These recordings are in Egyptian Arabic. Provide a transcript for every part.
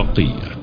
بقية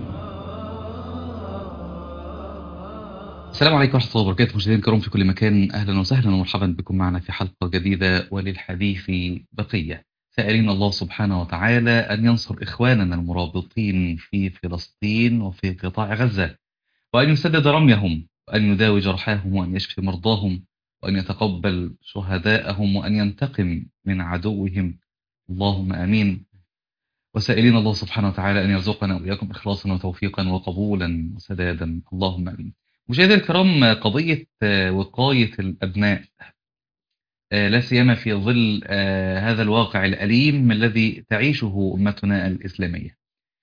السلام عليكم ورحمة الله وبركاته مشاهدينا الكرام في كل مكان أهلا وسهلا ومرحبا بكم معنا في حلقة جديدة وللحديث بقية سائلين الله سبحانه وتعالى أن ينصر إخواننا المرابطين في فلسطين وفي قطاع غزة وأن يسدد رميهم وأن يداوي جرحاهم وأن يشفي مرضاهم وأن يتقبل شهداءهم وأن ينتقم من عدوهم اللهم آمين وسائلين الله سبحانه وتعالى أن يرزقنا وإياكم إخلاصا وتوفيقا وقبولا وسدادا اللهم آمين مشاهدينا الكرام قضية وقاية الأبناء لا سيما في ظل هذا الواقع الأليم الذي تعيشه أمتنا الإسلامية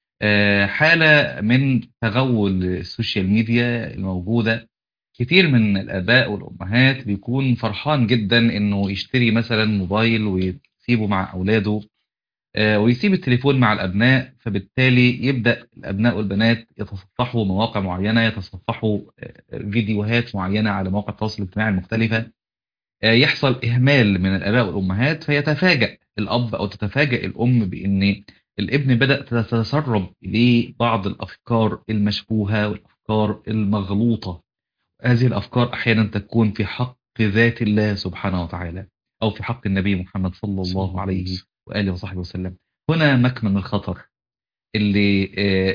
حالة من تغول السوشيال ميديا الموجودة كتير من الآباء والأمهات بيكون فرحان جدا إنه يشتري مثلا موبايل ويسيبه مع أولاده ويسيب التليفون مع الأبناء فبالتالي يبدأ الأبناء والبنات يتصفحوا مواقع معينة يتصفحوا فيديوهات معينة على مواقع التواصل الاجتماعي المختلفة يحصل إهمال من الآباء والأمهات فيتفاجأ الأب أو تتفاجأ الأم بأن الابن بدأ تتسرب إليه بعض الأفكار المشبوهة والأفكار المغلوطة هذه الأفكار أحيانا تكون في حق ذات الله سبحانه وتعالى أو في حق النبي محمد صلى الله عليه وآله وصحبه وسلم هنا مكمن الخطر اللي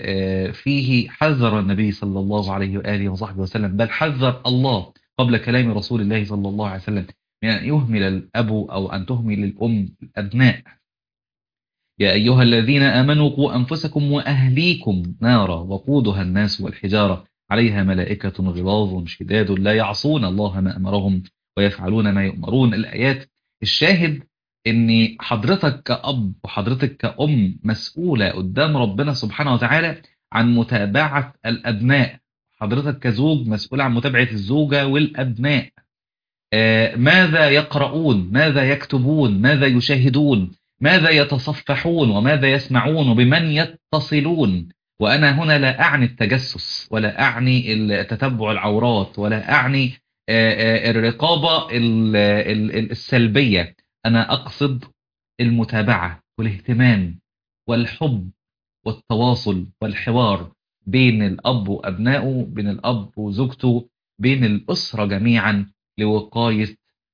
فيه حذر النبي صلى الله عليه وآله وصحبه وسلم بل حذر الله قبل كلام رسول الله صلى الله عليه وسلم من أن يهمل الأب أو أن تهمل الأم الأبناء يا أيها الذين آمنوا قوا أنفسكم وأهليكم نارا وقودها الناس والحجارة عليها ملائكة غلاظ شداد لا يعصون الله ما أمرهم ويفعلون ما يؤمرون الآيات الشاهد ان حضرتك كأب وحضرتك كأم مسؤولة قدام ربنا سبحانه وتعالى عن متابعة الأبناء حضرتك كزوج مسؤول عن متابعة الزوجة والأبناء آه ماذا يقرؤون ماذا يكتبون ماذا يشاهدون ماذا يتصفحون وماذا يسمعون وبمن يتصلون وأنا هنا لا أعني التجسس ولا أعني تتبع العورات ولا أعني آه آه الرقابة السلبية أنا أقصد المتابعة والاهتمام والحب والتواصل والحوار بين الأب وأبنائه بين الأب وزوجته بين الأسرة جميعا لوقاية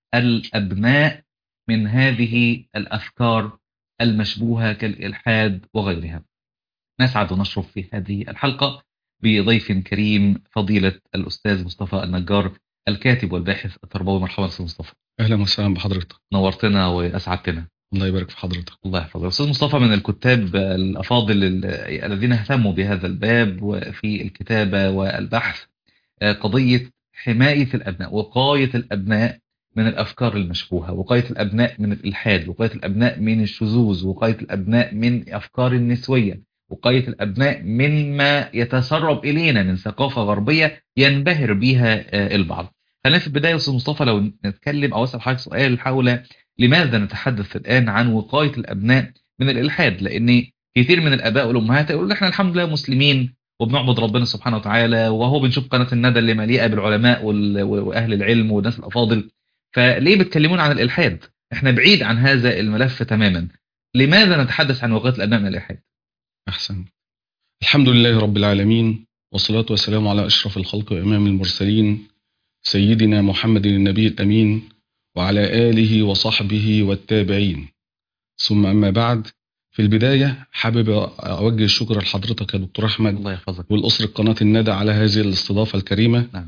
الأبناء من هذه الأفكار المشبوهة كالإلحاد وغيرها نسعد ونشرف في هذه الحلقة بضيف كريم فضيلة الأستاذ مصطفى النجار الكاتب والباحث التربوي مرحبا أستاذ مصطفى اهلا وسهلا بحضرتك نورتنا واسعدتنا الله يبارك في حضرتك الله يحفظك استاذ مصطفى من الكتاب الافاضل الذين اهتموا بهذا الباب وفي الكتابه والبحث قضيه حمايه الابناء وقايه الابناء من الافكار المشبوهه وقايه الابناء من الالحاد وقايه الابناء من الشذوذ وقايه الابناء من افكار النسويه وقايه الابناء مما يتسرب الينا من ثقافه غربيه ينبهر بها البعض خلينا في البداية أستاذ مصطفى لو نتكلم أو أسأل حضرتك سؤال حول لماذا نتحدث الآن عن وقاية الأبناء من الإلحاد لأن كثير من الآباء والأمهات يقولون إحنا الحمد لله مسلمين وبنعبد ربنا سبحانه وتعالى وهو بنشوف قناة الندى اللي مليئة بالعلماء وأهل العلم والناس الأفاضل فليه بتكلمون عن الإلحاد إحنا بعيد عن هذا الملف تماما لماذا نتحدث عن وقاية الأبناء من الإلحاد أحسن الحمد لله رب العالمين والصلاة والسلام على أشرف الخلق وإمام المرسلين سيدنا محمد النبي الأمين وعلى آله وصحبه والتابعين ثم أما بعد في البداية حابب أوجه الشكر لحضرتك يا دكتور أحمد الله يحفظك والأسرة قناة الندى على هذه الاستضافة الكريمة نعم.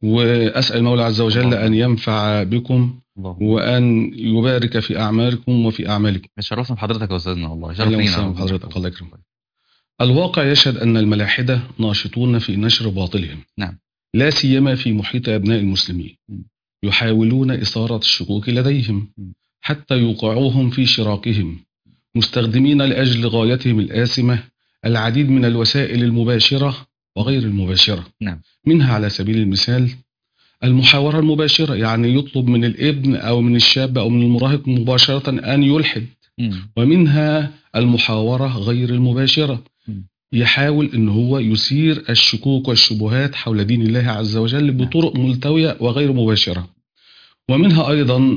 وأسأل المولى عز وجل الله. أن ينفع بكم الله وأن يبارك في أعمالكم وفي أعمالكم شرفنا بحضرتك يا أستاذنا والله شرف أهلا لينا وسهلا بحضرتك الله يكرمك الواقع يشهد أن الملاحدة ناشطون في نشر باطلهم نعم. لا سيما في محيط أبناء المسلمين م. يحاولون إثارة الشكوك لديهم م. حتى يوقعوهم في شراكهم مستخدمين لأجل غايتهم الآثمة العديد من الوسائل المباشرة وغير المباشرة نعم. منها على سبيل المثال المحاورة المباشرة يعني يطلب من الابن أو من الشاب أو من المراهق مباشرة أن يلحد مم. ومنها المحاورة غير المباشرة مم. يحاول ان هو يثير الشكوك والشبهات حول دين الله عز وجل بطرق ملتوية وغير مباشرة ومنها ايضا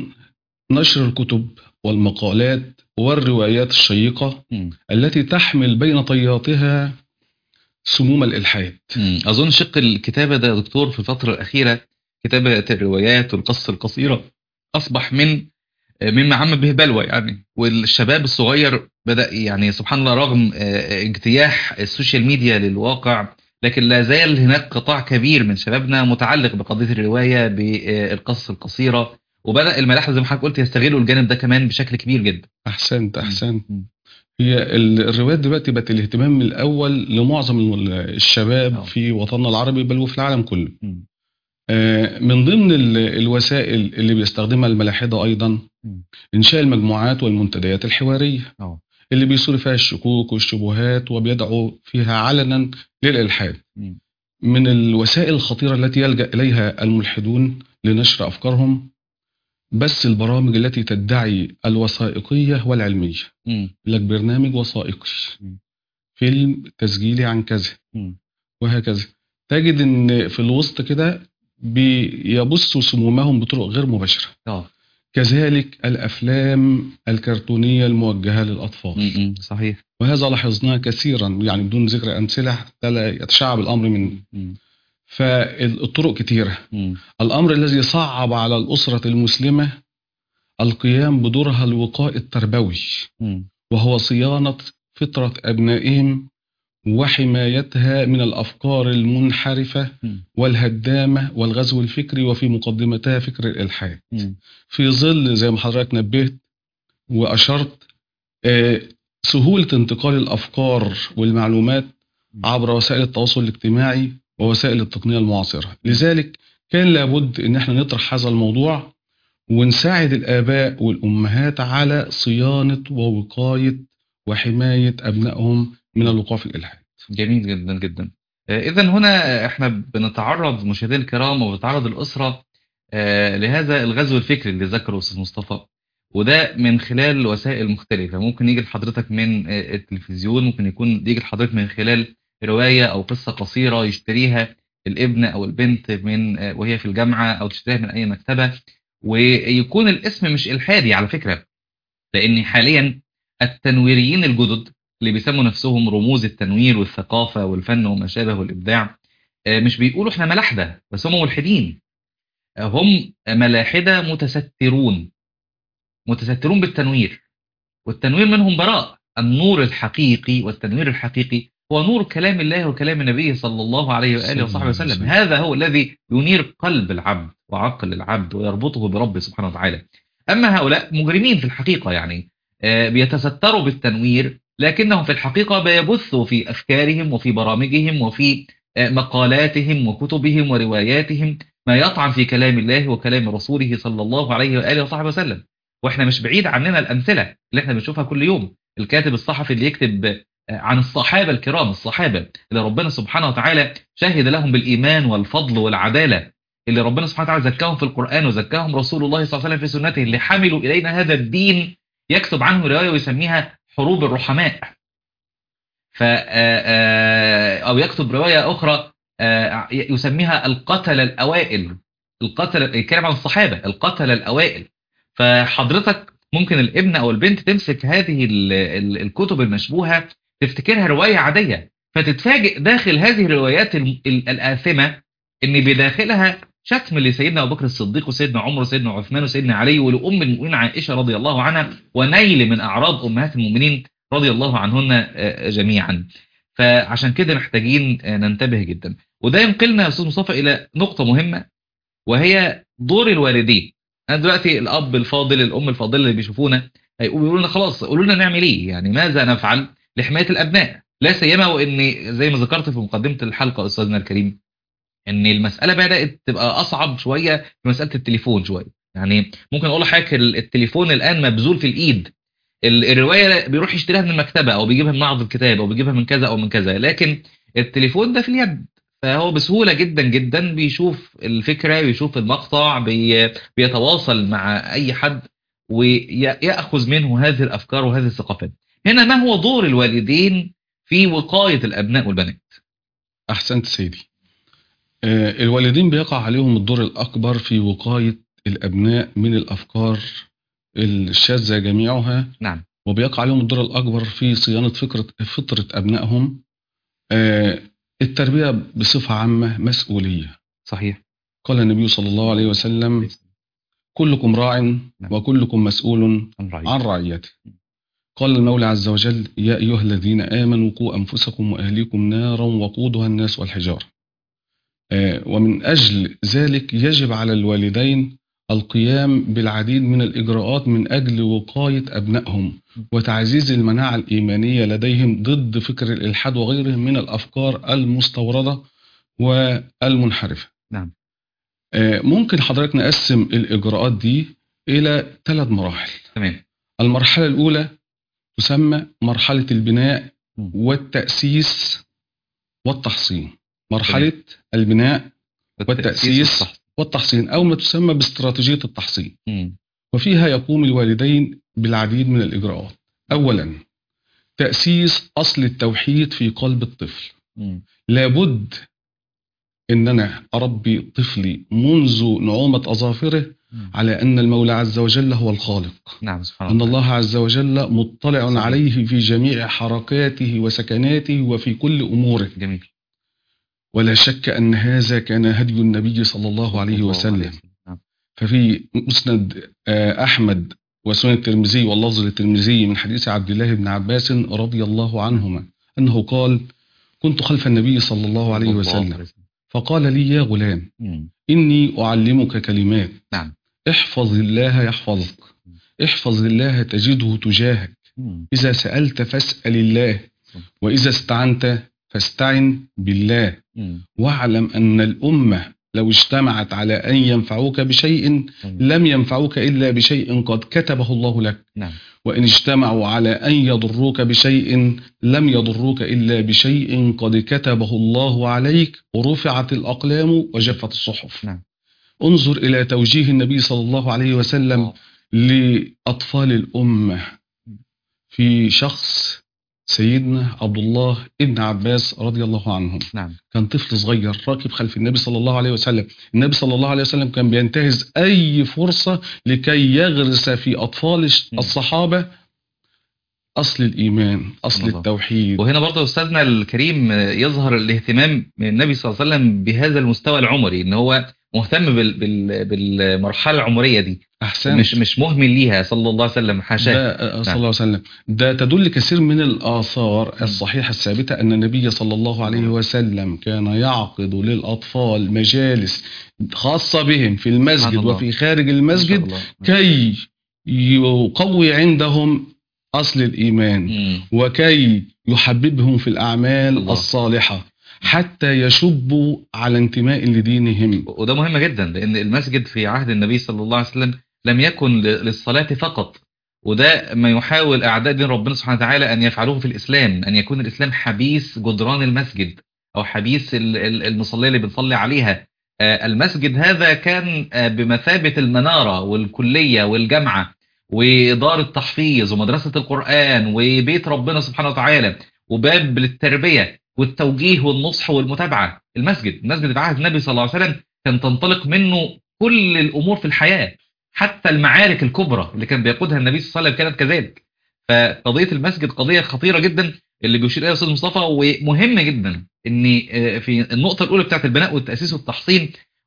نشر الكتب والمقالات والروايات الشيقة مم. التي تحمل بين طياتها سموم الإلحاد مم. أظن شق الكتابة ده يا دكتور في الفترة الأخيرة كتابة الروايات والقصص القصيرة أصبح من مما عم به بلوى يعني والشباب الصغير بدأ يعني سبحان الله رغم آه، اجتياح السوشيال ميديا للواقع لكن لا زال هناك قطاع كبير من شبابنا متعلق بقضية الرواية بالقصص القصيرة وبدأ الملاحة زي ما حضرتك قلت يستغلوا الجانب ده كمان بشكل كبير جدا أحسنت أحسنت مم. هي ال- الروايات دلوقتي بقت الاهتمام الأول لمعظم ال- الشباب آه. في وطننا العربي بل وفي العالم كله مم. آه، من ضمن ال- الوسائل اللي بيستخدمها الملاحدة أيضا مم. إنشاء المجموعات والمنتديات الحوارية اه اللي بيثور فيها الشكوك والشبهات وبيدعوا فيها علنا للإلحاد مم. من الوسائل الخطيرة التي يلجأ إليها الملحدون لنشر أفكارهم بس البرامج التي تدعي الوثائقية والعلمية مم. لك برنامج وثائقي مم. فيلم تسجيلي عن كذا مم. وهكذا تجد ان في الوسط كده بيبثوا سمومهم بطرق غير مباشرة اه كذلك الأفلام الكرتونية الموجهة للأطفال مم. مم. صحيح وهذا لاحظناه كثيرا يعني بدون ذكر أمثلة حتى لا يتشعب الأمر من مم. فالطرق كثيرة مم. الأمر الذي صعب على الأسرة المسلمة القيام بدورها الوقائي التربوي مم. وهو صيانة فطرة أبنائهم وحمايتها من الأفكار المنحرفة مم. والهدامة والغزو الفكري وفي مقدمتها فكر الإلحاد مم. في ظل زي ما حضرتك نبهت وأشرت آه، سهولة انتقال الأفكار والمعلومات عبر وسائل التواصل الاجتماعي ووسائل التقنية المعاصرة لذلك كان لابد ان احنا نطرح هذا الموضوع ونساعد الآباء والأمهات على صيانة ووقاية وحماية أبنائهم من الوقوع في الإلحاد جميل جدا جدا إذا هنا احنا بنتعرض مشاهدينا الكرام وبتعرض الأسرة آه، لهذا الغزو الفكري اللي ذكره أستاذ مصطفى وده من خلال وسائل مختلفة ممكن يجي لحضرتك من آه، التلفزيون ممكن يكون يجي لحضرتك من خلال رواية أو قصة قصيرة يشتريها الابن أو البنت من آه، وهي في الجامعة أو تشتريها من أي مكتبة ويكون الاسم مش إلحادي على فكرة لأن حاليا التنويريين الجدد اللي بيسموا نفسهم رموز التنوير والثقافة والفن وما شابه والإبداع آه، مش بيقولوا احنا ملاحدة بس هم ملحدين آه، هم ملاحدة متسترون متسترون بالتنوير والتنوير منهم براء النور الحقيقي والتنوير الحقيقي هو نور كلام الله وكلام النبي صلى الله عليه صلى وآله الله وصحبه عليه وسلم وسلم. هذا هو الذي ينير قلب العبد وعقل العبد ويربطه بربه سبحانه وتعالى أما هؤلاء مجرمين في الحقيقة يعني آه، بيتستروا بالتنوير لكنهم في الحقيقة بيبثوا في أفكارهم وفي برامجهم وفي آه، مقالاتهم وكتبهم ورواياتهم ما يطعن في كلام الله وكلام رسوله صلى الله عليه وآله وصحبه وسلم واحنا مش بعيد عننا الأمثلة اللي احنا بنشوفها كل يوم الكاتب الصحفي اللي يكتب آه، عن الصحابة الكرام الصحابة اللي ربنا سبحانه وتعالى شهد لهم بالإيمان والفضل والعدالة اللي ربنا سبحانه وتعالى زكاهم في القرآن وزكاهم رسول الله صلى الله عليه وسلم في سنته اللي حملوا إلينا هذا الدين يكتب عنه رواية ويسميها حروب الرحماء ف آه، آه، أو يكتب رواية أخرى آه، يسميها القتلة الأوائل القتلة يتكلم عن الصحابة القتلة الأوائل فحضرتك ممكن الابن أو البنت تمسك هذه ال- ال- الكتب المشبوهة تفتكرها رواية عادية فتتفاجئ داخل هذه الروايات ال- ال- الآثمة ان بداخلها شتم لسيدنا ابو بكر الصديق وسيدنا عمر وسيدنا عثمان وسيدنا علي ولام المؤمنين عائشه رضي الله عنها ونيل من اعراض امهات المؤمنين رضي الله عنهن آه، جميعا فعشان كده محتاجين آه، ننتبه جدا وده ينقلنا يا استاذ مصطفى الى نقطه مهمه وهي دور الوالدين انا دلوقتي الاب الفاضل الام الفاضله اللي بيشوفونا هيقولوا يقولوا لنا خلاص قولوا لنا نعمل ايه يعني ماذا نفعل لحمايه الابناء لا سيما وان زي ما ذكرت في مقدمه الحلقه استاذنا الكريم ان المساله بدات تبقى اصعب شويه في مساله التليفون شويه يعني ممكن اقول لحضرتك ال- التليفون الان مبذول في الايد ال- الروايه بيروح يشتريها من المكتبه او بيجيبها من معرض الكتاب او بيجيبها من كذا او من كذا لكن التليفون ده في اليد فهو بسهوله جدا جدا بيشوف الفكره بيشوف المقطع بي بيتواصل مع اي حد وياخذ منه هذه الافكار وهذه الثقافات هنا ما هو دور الوالدين في وقايه الابناء والبنات أحسنت سيدي آه، الوالدين بيقع عليهم الدور الأكبر في وقاية الأبناء من الأفكار الشاذة جميعها نعم وبيقع عليهم الدور الأكبر في صيانة فكرة فطرة أبنائهم آه، التربية بصفة عامة مسؤولية صحيح قال النبي صلى الله عليه وسلم كلكم راع وكلكم مسؤول عن رعية. عن رعيته قال المولى عز وجل يا أيها الذين آمنوا قوا أنفسكم وأهليكم نارا وقودها الناس والحجارة آه، ومن أجل ذلك يجب على الوالدين القيام بالعديد من الإجراءات من أجل وقاية أبنائهم وتعزيز المناعة الإيمانية لديهم ضد فكر الإلحاد وغيره من الأفكار المستوردة والمنحرفة نعم. آه، ممكن حضرتك نقسم الإجراءات دي إلى ثلاث مراحل تمام المرحلة الأولى تسمى مرحلة البناء مم. والتأسيس والتحصين مرحلة البناء والتأسيس والتحصين. والتحصين أو ما تسمى باستراتيجية التحصين مم. وفيها يقوم الوالدين بالعديد من الإجراءات أولا تأسيس أصل التوحيد في قلب الطفل مم. لابد ان انا اربي طفلي منذ نعومه اظافره مم. على ان المولى عز وجل هو الخالق نعم سبحان ان الله الله عز وجل مطلع صحيح. عليه في جميع حركاته وسكناته وفي كل اموره جميل ولا شك ان هذا كان هدي النبي صلى الله عليه الله وسلم نعم. ففي مسند آه، احمد وسنن الترمذي واللفظ للترمذي من حديث عبد الله بن عباس رضي الله عنهما انه قال كنت خلف النبي صلى الله عليه الله وسلم فقال لي يا غلام مم. إني أعلمك كلمات نعم. احفظ الله يحفظك احفظ الله تجده تجاهك مم. إذا سألت فاسأل الله وإذا استعنت فاستعن بالله مم. واعلم أن الأمة لو اجتمعت على أن ينفعوك بشيء مم. لم ينفعوك إلا بشيء قد كتبه الله لك نعم وإن اجتمعوا على أن يضروك بشيء لم يضروك إلا بشيء قد كتبه الله عليك ورفعت الأقلام وجفت الصحف نعم. انظر إلى توجيه النبي صلى الله عليه وسلم الله. لأطفال الأمة في شخص سيدنا عبد الله ابن عباس رضي الله عنهم نعم كان طفل صغير راكب خلف النبي صلى الله عليه وسلم النبي صلى الله عليه وسلم كان بينتهز أي فرصة لكي يغرس في أطفال م. الصحابة أصل الإيمان أصل الله. التوحيد وهنا برضه استاذنا الكريم آه، يظهر الاهتمام من النبي صلى الله عليه وسلم بهذا المستوى العمري ان هو مهتم بال بال بالمرحله العمريه دي أحسن مش مش مهمل ليها صلى الله عليه وسلم حاشاه ده آه، صلى الله عليه وسلم ده تدل كثير من الآثار الصحيحة الثابتة أن النبي صلى الله عليه وسلم كان يعقد للأطفال مجالس خاصة بهم في المسجد سبحان الله. وفي خارج ما شاء المسجد الله. كي يقوي عندهم أصل الإيمان مم. وكي يحببهم في الأعمال الله. الصالحة حتى يشبوا على انتماء لدينهم وده مهم جدا لان المسجد في عهد النبي صلى الله عليه وسلم لم يكن ل- للصلاه فقط وده ما يحاول اعداء دين ربنا سبحانه وتعالى ان يفعلوه في الاسلام ان يكون الاسلام حبيس جدران المسجد او حبيس ال- ال- المصليه اللي بنصلي عليها آه، المسجد هذا كان آه، بمثابه المناره والكليه والجامعه ودار التحفيظ ومدرسه القران وبيت ربنا سبحانه وتعالى وباب للتربيه والتوجيه والنصح والمتابعه المسجد المسجد في عهد النبي صلى الله عليه وسلم كان تنطلق منه كل الامور في الحياه حتى المعارك الكبرى اللي كان بيقودها النبي صلى الله عليه وسلم كانت كذلك فقضيه المسجد قضيه خطيره جدا اللي بيشير اليها الاستاذ مصطفى ومهم جدا ان آه، في النقطه الاولى بتاعت البناء والتاسيس والتحصين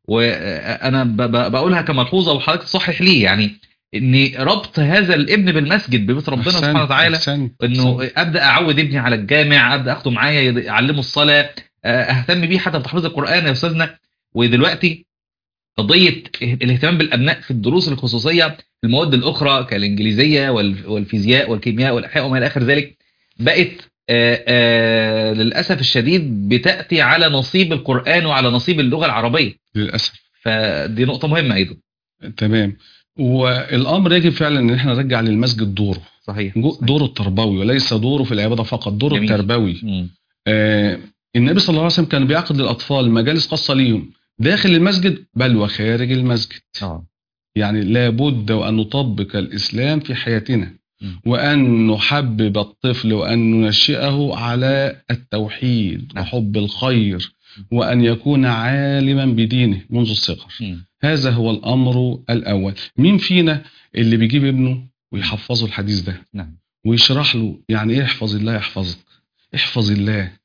وانا ب- ب- بقولها كملحوظه وحضرتك تصحح ليه يعني ان ربط هذا الابن بالمسجد ببيت ربنا أحسنت، سبحانه وتعالى أحسنت، انه أحسنت. ابدا اعود ابني على الجامع ابدا اخده معايا يد- اعلمه الصلاه آه، اهتم بيه حتى بتحفيظ القران يا استاذنا ودلوقتي قضيه الاهتمام بالابناء في الدروس الخصوصيه في المواد الاخرى كالانجليزيه وال- والفيزياء والكيمياء والاحياء وما الى اخر ذلك بقت آه، آه، للاسف الشديد بتاتي على نصيب القران وعلى نصيب اللغه العربيه للأسف فدي نقطه مهمه ايضا تمام والأمر يجب فعلا أن احنا نرجع للمسجد دوره صحيح جو- دوره التربوي وليس دوره في العبادة فقط دوره جميل. التربوي مم. آه النبي صلى الله عليه وسلم كان بيعقد للأطفال مجالس خاصة ليهم داخل المسجد بل وخارج المسجد اه يعني لابد وأن نطبق الإسلام في حياتنا م. وأن نحبب الطفل وأن ننشئه على التوحيد نعم. وحب الخير وأن يكون عالما بدينه منذ الصغر مم. هذا هو الأمر الأول مين فينا اللي بيجيب ابنه ويحفظه الحديث ده نعم ويشرح له يعني ايه احفظ الله يحفظك احفظ الله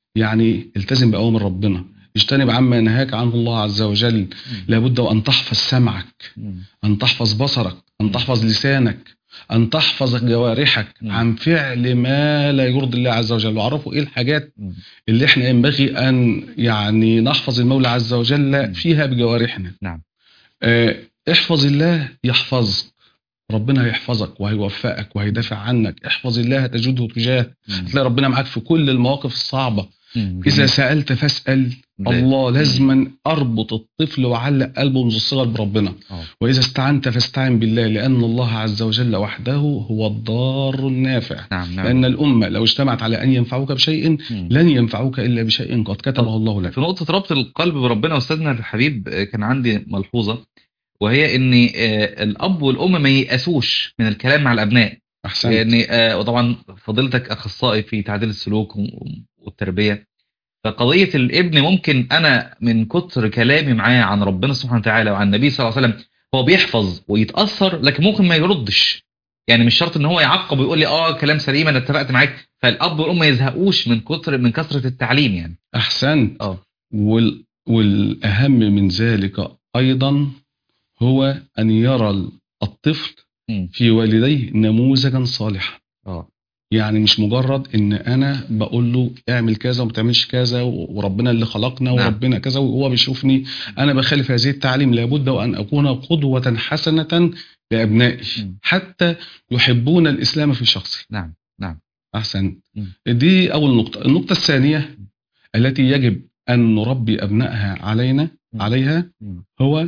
يعني التزم بأوامر ربنا اجتنب عما نهاك عنه الله عز وجل مم. لابد وأن تحفظ سمعك مم. أن تحفظ بصرك أن تحفظ لسانك أن تحفظ جوارحك مم. عن فعل ما لا يرضي الله عز وجل وعرفوا إيه الحاجات مم. اللي احنا ينبغي أن يعني نحفظ المولى عز مم. وجل فيها بجوارحنا نعم. آه، احفظ الله يحفظك ربنا هيحفظك وهيوفقك وهيدافع عنك احفظ الله تجده تجاهك مم. هتلاقي ربنا معاك في كل المواقف الصعبة مم. إذا جميل. سألت فاسأل ده- الله لازما أربط الطفل وعلق قلبه منذ الصغر بربنا آه. وإذا استعنت فاستعن بالله لأن الله عز وجل وحده هو الضار النافع نعم نعم لأن الأمة لو اجتمعت على أن ينفعوك بشيء مم. لن ينفعوك إلا بشيء قد كتبه الله لك في نقطة ربط القلب بربنا أستاذنا الحبيب آه، كان عندي ملحوظة وهي إن آه، الأب والأم ما ييأسوش من الكلام مع الأبناء أحسنت يعني آه، وطبعا فضيلتك أخصائي في تعديل السلوك و- والتربية فقضية الابن ممكن أنا من كتر كلامي معاه عن ربنا سبحانه وتعالى وعن النبي صلى الله عليه وسلم هو بيحفظ ويتأثر لكن ممكن ما يردش يعني مش شرط ان هو يعقب ويقول لي اه كلام سليم انا اتفقت معاك فالاب والام ما يزهقوش من كتر من كثره التعليم يعني أحسنت اه وال... والأهم من ذلك أيضا هو أن يرى الطفل مم. في والديه نموذجا صالحا اه يعني مش مجرد ان انا بقول له اعمل كذا وما تعملش كذا و- وربنا اللي خلقنا نعم. وربنا كذا وهو بيشوفني انا بخالف هذه التعليم لابد وان اكون قدوة حسنة لابنائي مم. حتى يحبون الاسلام في شخصي نعم نعم احسن مم. دي اول نقطة النقطة الثانية التي يجب ان نربي ابنائها علينا مم. عليها مم. هو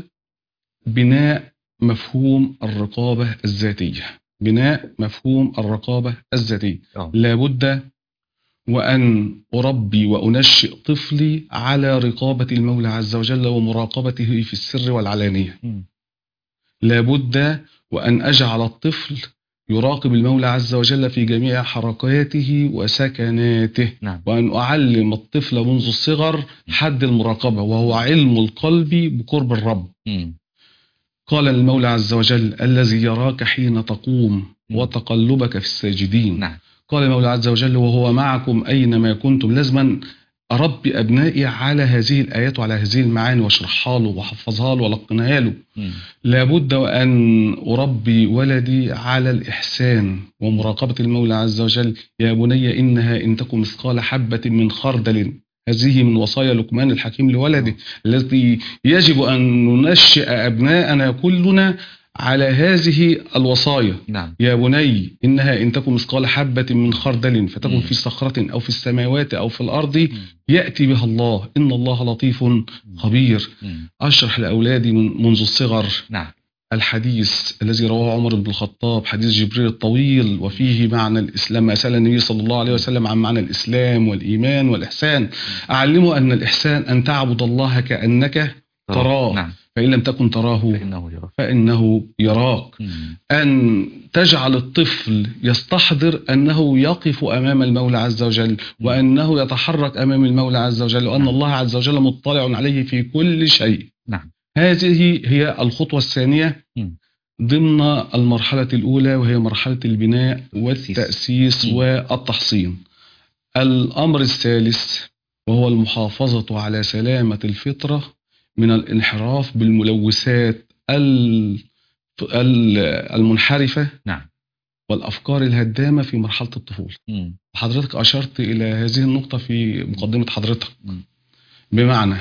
بناء مفهوم الرقابة الذاتية بناء مفهوم الرقابة الذاتية اه لابد وأن أربي وأنشئ طفلي على رقابة المولى عز وجل ومراقبته في السر والعلانية مم. لابد وأن أجعل الطفل يراقب المولى عز وجل في جميع حركاته وسكناته نعم وأن أعلم الطفل منذ الصغر حد المراقبة وهو علم القلب بقرب الرب مم. قال المولى عز وجل الذي يراك حين تقوم وتقلبك في الساجدين نعم قال المولى عز وجل وهو معكم أينما كنتم لازما أربي أبنائي على هذه الآيات وعلى هذه المعاني واشرحها له وحفظها له ولقنها له مم. لابد وأن أربي ولدي على الإحسان ومراقبة المولى عز وجل يا بني إنها إن تكن مثقال حبة من خردل هذه من وصايا لقمان الحكيم لولده التي يجب أن ننشئ أبناءنا كلنا على هذه الوصايا نعم يا بني إنها إن تكن مثقال حبة من خردل فتكن مم. في صخرة أو في السماوات أو في الأرض مم. يأتي بها الله إن الله لطيف خبير مم. أشرح لأولادي من منذ الصغر نعم الحديث الذي رواه عمر بن الخطاب حديث جبريل الطويل وفيه معنى الإسلام ما سأل النبي صلى الله عليه وسلم عن معنى الإسلام والإيمان والإحسان أعلمه أن الإحسان أن تعبد الله كأنك تراه. نعم فإن لم تكن تراه فإنه يرى فإنه يراك مم. أن تجعل الطفل يستحضر أنه يقف أمام المولى عز وجل وأنه يتحرك أمام المولى عز وجل وأن نعم. الله عز وجل مطلع عليه في كل شيء نعم هذه هي الخطوة الثانية مم. ضمن المرحلة الأولى وهي مرحلة البناء والتأسيس مم. والتحصين الأمر الثالث وهو المحافظة على سلامة الفطرة من الانحراف بالملوثات ال- ال- المنحرفة نعم والأفكار الهدامة في مرحلة الطفولة مم. حضرتك أشرت إلى هذه النقطة في مقدمة حضرتك مم. بمعنى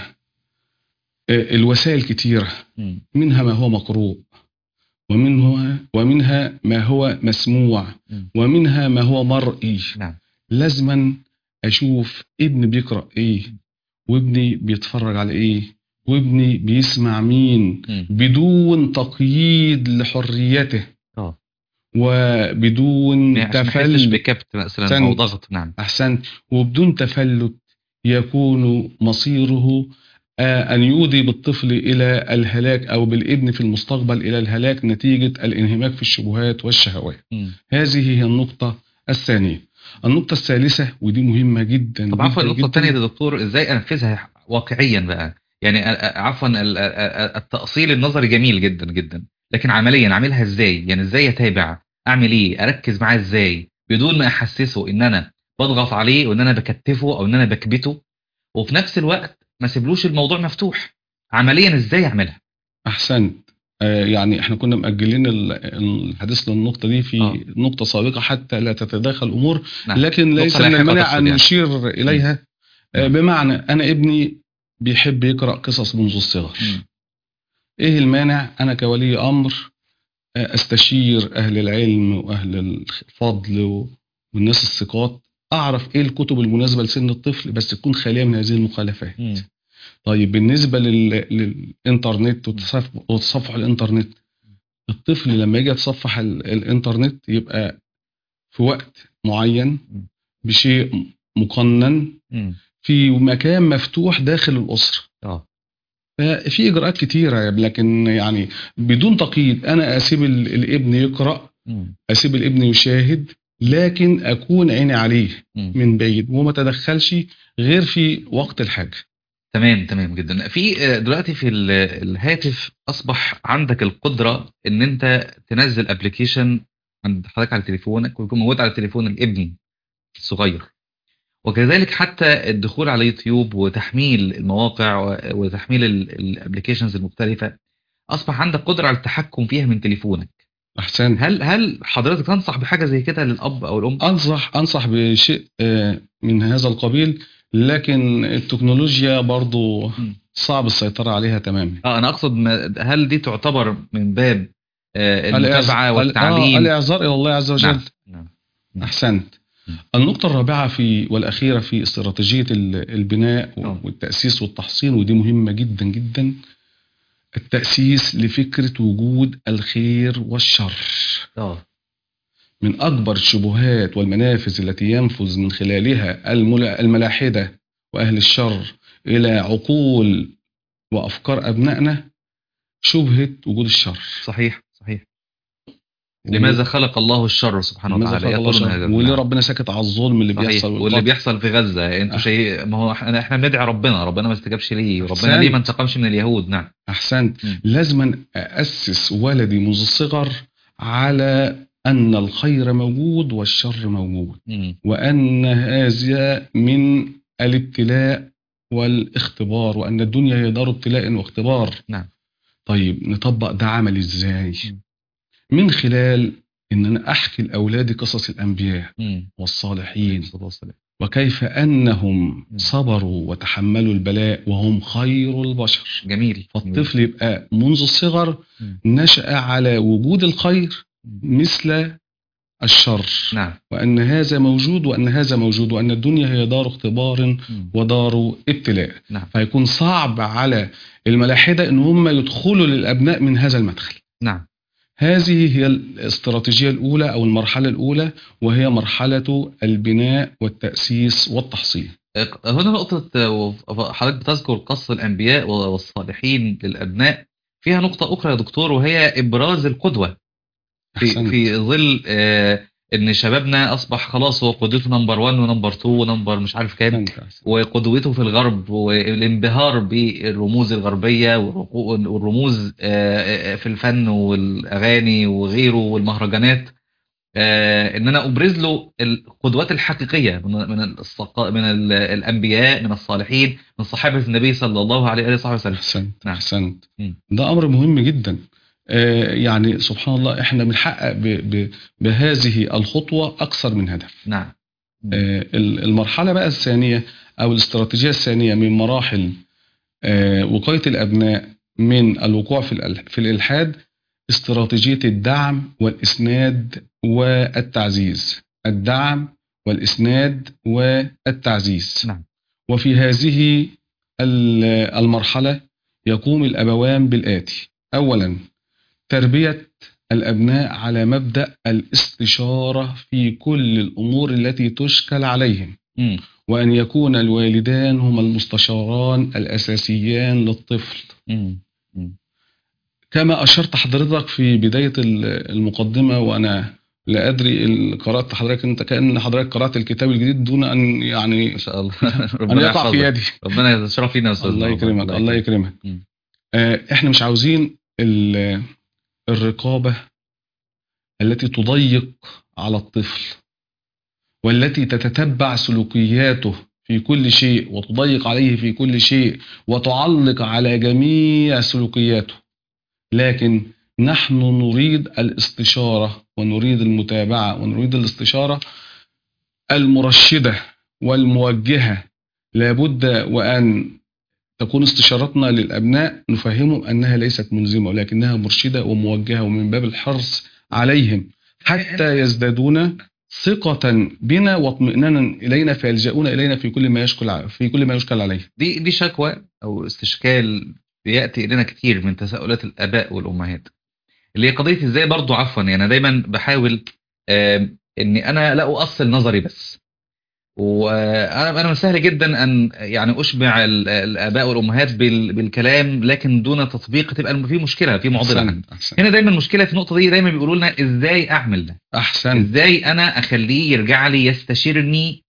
آه، الوسائل كتيرة مم. منها ما هو مقروء ومنها ومنها ما هو مسموع مم. ومنها ما هو مرئي نعم لازما اشوف ابني بيقرا ايه وابني بيتفرج على ايه وابني بيسمع مين مم. بدون تقييد لحريته اه وبدون يعني عشان ما يحسش تفلت بكبت مثلا سن. او ضغط نعم احسنت وبدون تفلت يكون مصيره آه، أن يودي بالطفل إلى الهلاك أو بالابن في المستقبل إلى الهلاك نتيجة الانهماك في الشبهات والشهوات مم. هذه هي النقطة الثانية النقطة الثالثة ودي مهمة جدا طب عفوا جداً النقطة جداً. الثانية يا دكتور ازاي انفذها واقعيا بقى يعني أ- أ- عفوا ال- ال- ال- التأصيل النظري جميل جدا جدا لكن عمليا اعملها ازاي يعني ازاي اتابع اعمل ايه اركز معاه ازاي بدون ما احسسه ان انا بضغط عليه وان انا بكتفه او ان انا بكبته وفي نفس الوقت ما سيبلوش الموضوع مفتوح عمليا ازاي اعملها احسنت آه، يعني احنا كنا مأجلين ال- الحديث للنقطة دي في آه. نقطة سابقة حتى لا تتداخل الأمور نعم. لكن ليس نقطة من لاحقة المانع تقصد أن يعني. نشير إليها آه، نعم. بمعنى أنا ابني بيحب يقرأ قصص منذ الصغر مم. إيه المانع أنا كولي أمر آه، أستشير أهل العلم وأهل الفضل و- والناس الثقات أعرف إيه الكتب المناسبة لسن الطفل بس تكون خالية من هذه المخالفات مم. طيب بالنسبة لل... للإنترنت وتصف... وتصفح الإنترنت الطفل لما يجي يتصفح ال... الإنترنت يبقى في وقت معين بشيء مقنن مم. في مكان مفتوح داخل الأسرة اه ففي إجراءات كتيرة لكن يعني بدون تقييد أنا أسيب ال... الابن يقرأ مم. أسيب الابن يشاهد لكن أكون عيني عليه مم. من بعيد وما تدخلش غير في وقت الحاجة تمام تمام جدا في آه، دلوقتي في ال- الهاتف اصبح عندك القدره ان انت تنزل ابلكيشن عند حضرتك على تليفونك ويكون موجود على تليفون الابن الصغير وكذلك حتى الدخول على يوتيوب وتحميل المواقع و- وتحميل الابلكيشنز المختلفه اصبح عندك قدره على التحكم فيها من تليفونك أحسن هل هل حضرتك تنصح بحاجه زي كده للاب او الام انصح انصح بشيء آه، من هذا القبيل لكن التكنولوجيا برضو مم. صعب السيطرة عليها تماما اه انا اقصد ما- هل دي تعتبر من باب آه، الإعز- المتابعه ال- آه، والتعليم الإعذار إلى الله عز وجل نعم نعم أحسنت مم. النقطة الرابعة في والأخيرة في استراتيجية ال- البناء آه. والتأسيس والتحصين ودي مهمة جدا جدا التأسيس لفكرة وجود الخير والشر اه من أكبر الشبهات والمنافذ التي ينفذ من خلالها الملا- الملاحدة وأهل الشر إلى عقول وأفكار أبنائنا شبهة وجود الشر صحيح صحيح لماذا خلق الله الشر سبحانه لماذا وتعالى خلق الله يقولون الشر هذا وليه نعم. ربنا سكت على الظلم اللي صحيح بيحصل واللي والقتل؟ بيحصل في غزه انتوا أح- شيء ما هو احنا احنا بندعي ربنا ربنا ما استجابش ليه ربنا أحسنت. ليه ما انتقمش من اليهود نعم أحسنت مم. لازما أأسس ولدي منذ الصغر على أن الخير موجود والشر موجود مم. وأن هذا من الابتلاء والاختبار وأن الدنيا هي دار ابتلاء واختبار نعم. طيب نطبق ده عمل إزاي مم. من خلال أن أنا أحكي لأولادي قصص الأنبياء مم. والصالحين صلى الله عليه وسلم. وكيف أنهم مم. صبروا وتحملوا البلاء وهم خير البشر جميل فالطفل يبقى منذ الصغر مم. نشأ على وجود الخير مم. مثل الشر نعم وأن هذا موجود وأن هذا موجود وأن الدنيا هي دار اختبار مم. ودار ابتلاء نعم فيكون صعب على الملاحدة أن هم يدخلوا للأبناء من هذا المدخل نعم هذه هي الاستراتيجية الأولى أو المرحلة الأولى وهي مرحلة البناء والتأسيس والتحصين هنا نقطة آه، حضرتك بتذكر قص الأنبياء والصالحين للأبناء فيها نقطة أخرى يا دكتور وهي إبراز القدوة في أحسنت. في ظل آه، إن شبابنا أصبح خلاص هو قدوته نمبر 1 ونمبر 2 ونمبر مش عارف كام أحسنت. أحسنت. وقدوته في الغرب والانبهار بالرموز الغربية والرقو- والرموز آه، آه، في الفن والأغاني وغيره والمهرجانات آه، ان انا ابرز له القدوات الحقيقيه من من الصقا من ال- الانبياء من الصالحين من صحابه النبي صلى الله عليه واله وصحبه وسلم أحسنت نعم. أحسنت مم. ده أمر مهم جدا آه، يعني سبحان الله إحنا بنحقق ب- ب- بهذه الخطوة أكثر من هدف نعم آه، ال- المرحلة بقى الثانية أو الاستراتيجية الثانية من مراحل آه، وقاية الأبناء من الوقوع في الأل- في الإلحاد استراتيجية الدعم والإسناد والتعزيز الدعم والإسناد والتعزيز نعم. وفي هذه ال- المرحلة يقوم الأبوان بالآتي أولا تربية الأبناء على مبدأ الاستشارة في كل الأمور التي تشكل عليهم مم. وأن يكون الوالدان هما المستشاران الأساسيان للطفل مم. كما أشرت حضرتك في بداية ال- المقدمة وأنا لا أدري ال- قرأت حضرتك أنت كأن حضرتك قرأت الكتاب الجديد دون أن يعني ما شاء الله أن ربنا يقع في يحفظك يدي ربنا يشرف فينا يا استاذ الله يكرمك الله يكرمك مم. آه، احنا مش عاوزين ال- الرقابة التي تضيق على الطفل والتي تتتبع سلوكياته في كل شيء وتضيق عليه في كل شيء وتعلق على جميع سلوكياته لكن نحن نريد الاستشارة ونريد المتابعة ونريد الاستشارة المرشدة والموجهة لابد وأن تكون استشارتنا للأبناء نفهمهم أنها ليست ملزمة ولكنها مرشدة وموجهة ومن باب الحرص عليهم حتى يزدادون ثقة بنا واطمئنانا إلينا فيلجؤون إلينا في كل ما يشكل في كل ما يشكل عليه. دي دي شكوى او استشكال بياتي الينا كتير من تساؤلات الاباء والامهات اللي هي قضيه ازاي برضو عفوا يعني انا دايما بحاول آم، اني انا لا اؤصل نظري بس وانا انا من سهل جدا ان يعني اشبع ال- الاباء والامهات بال- بالكلام لكن دون تطبيق تبقى في مشكله في معضله أحسنت أحسنت هنا دايما المشكله في النقطه دي دايما بيقولوا لنا ازاي اعمل ده أحسنت ازاي انا اخليه يرجع لي يستشيرني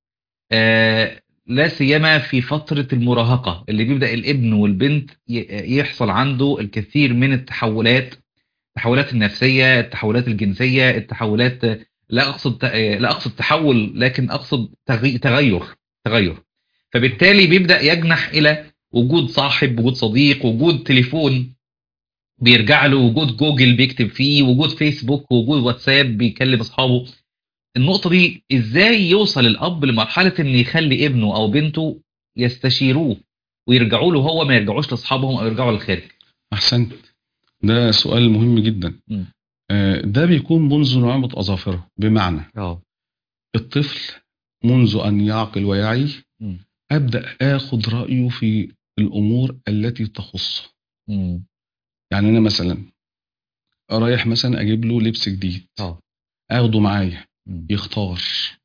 آه لا سيما في فترة المراهقة اللي بيبدأ الابن والبنت ي- يحصل عنده الكثير من التحولات التحولات النفسية التحولات الجنسية التحولات لا أقصد ت- آه، لا أقصد تحول لكن أقصد تغي- تغير تغير فبالتالي بيبدأ يجنح إلى وجود صاحب وجود صديق وجود تليفون بيرجع له وجود جوجل بيكتب فيه وجود فيسبوك وجود واتساب بيكلم اصحابه النقطة دي ازاي يوصل الاب لمرحلة ان يخلي ابنه او بنته يستشيروه ويرجعوا له هو ما يرجعوش لاصحابهم او يرجعوا للخارج أحسنت ده سؤال مهم جدا مم. آه، ده بيكون منذ نعومة أظافره بمعنى اه الطفل منذ أن يعقل ويعي مم. أبدأ آخذ رأيه في الأمور التي تخصه يعني أنا مثلا رايح مثلا أجيب له لبس جديد اه أخده معايا مم. يختار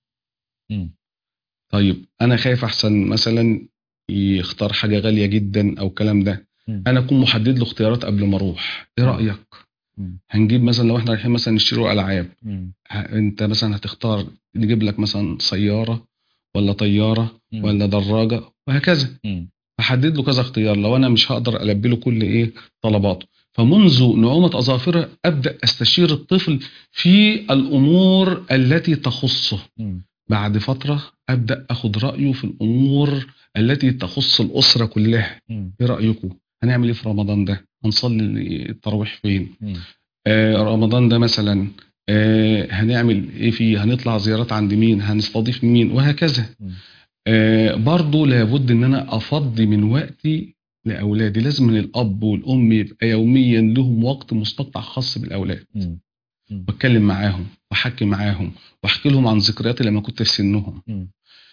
مم. طيب أنا خايف أحسن مثلا يختار حاجة غالية جدا أو الكلام ده مم. أنا أكون محدد له اختيارات قبل ما أروح إيه مم. رأيك؟ مم. هنجيب مثلا لو احنا رايحين مثلا نشتري ألعاب مم. ه- انت مثلا هتختار نجيب لك مثلا سيارة ولا طيارة مم. ولا دراجة وهكذا مم. فحدد له كذا اختيار لو انا مش هقدر البي له كل ايه طلباته فمنذ نعومة اظافره ابدا استشير الطفل في الامور التي تخصه مم. بعد فترة ابدا اخد رايه في الامور التي تخص الاسرة كلها مم. ايه رايكم هنعمل ايه في رمضان ده هنصلي التراويح فين مم. آه، رمضان ده مثلا آه، هنعمل ايه فيه هنطلع زيارات عند مين هنستضيف مين وهكذا مم. آه، برضو لابد ان انا افضي من وقتي لاولادي لازم ان الاب والام يبقى يوميا لهم وقت مستقطع خاص بالاولاد مم. واتكلم معاهم واحكي معاهم واحكي لهم عن ذكرياتي لما كنت في سنهم مم.